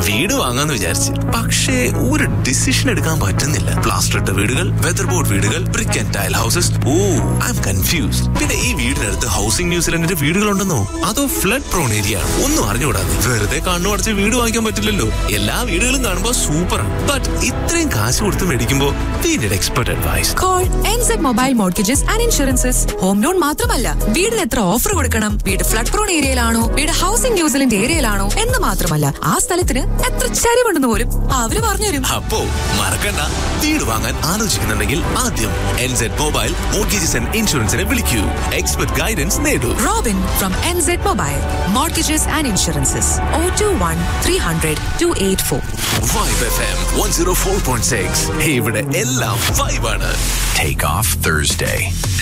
വീട് വാങ്ങാന്ന് വിചാരിച്ച് പക്ഷേ ഒരു ഡിസിഷൻ എടുക്കാൻ പറ്റുന്നില്ല പ്ലാസ്റ്റർ ഇട്ട വീടുകൾ വെതർ ബോർഡ് വീടുകൾ brick and tile houses oh I'm confused പിന്നെ ഈ വീടിനടുത്ത് ഹൗസിംഗ് ന്യൂസിലൻഡിന്റെ വീടുകളുണ്ടെന്നോ അതോ ഫ്ലഡ് പ്രോൺ ഏരിയ ആണ് ഒന്നും അറിഞ്ഞുകൂടാതെ വെറുതെ കണ്ണു അടച്ച് വീട് വാങ്ങിക്കാൻ പറ്റില്ലല്ലോ എല്ലാ വീടുകളും കാണുമ്പോൾ സൂപ്പറാണ് ബട്ട് ഇത്രയും കാശ് കൊടുത്ത് മേടിക്കുമ്പോൾ expert advice call NZ mobile mortgages and insurances home loan മാത്രമല്ല വീടിന് എത്ര ഓഫർ കൊടുക്കണം വീട് ഫ്ലഡ് പ്രോൺ ഏരിയയിലാണോ വീട് ഹൗസിംഗ് ന്യൂസിലൻഡ് ഏരിയയിലാണോ എന്ന് മാത്രമല്ല ആ സ്ഥലത്തിന് എത്ര ചരിവുണ്ടെന്ന് പോലും അവര് പറഞ്ഞുതരും അപ്പോ മറക്കണ്ട വീട് വാങ്ങാൻ ആലോചിക്കുന്നുണ്ടെങ്കിൽ ആദ്യം എൻസെഡ് മൊബൈൽ മോർഗേജസ് ആൻഡ് ഇൻഷുറൻസിനെ വിളിക്കൂ എക്സ്പെർട്ട് ഗൈഡൻസ് നേടൂ Robin from NZ mobile mortgages and insurances O two one three hundred two eight four vibe F M one zero four point six ഇവിടെ എല്ലാം വൈബാണ് Take off Thursday.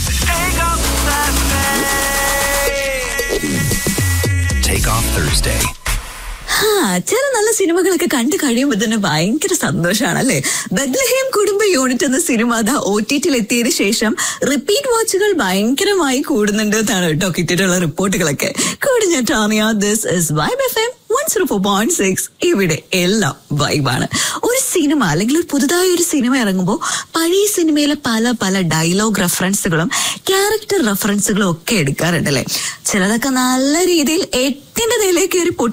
Take off Thursday. ആ ചില നല്ല സിനിമകളൊക്കെ കണ്ടു കഴിയുമ്പോൾ തന്നെ ഭയങ്കര സന്തോഷമാണല്ലേ ബദ്ലഹേം കുടുംബ യൂണിറ്റ് എന്ന സിനിമ അതാ ഒ ടി ടിയിൽ എത്തിയതിനു ശേഷം റിപ്പീറ്റ് വാച്ചുകൾ ഭയങ്കരമായി കൂടുന്നുണ്ട് എന്നാണ് കേട്ടോ കിട്ടിയിട്ടുള്ള റിപ്പോർട്ടുകളൊക്കെ കൂടി ഞാൻ Tamia this is vibe F M one zero four point six ഇവിടെ എല്ലാം വൈബാണ് ഒരു സിനിമ അല്ലെങ്കിൽ ഒരു പുതുതായി ഒരു സിനിമ ഇറങ്ങുമ്പോൾ പഴയ സിനിമയിലെ പല പല ഡയലോഗ് റെഫറൻസുകളും ക്യാരക്ടർ റെഫറൻസുകളും ഒക്കെ എടുക്കാറുണ്ടല്ലേ ചിലതൊക്കെ നല്ല രീതിയിൽ എട്ടിന്റെ നിലയിൽ കയറി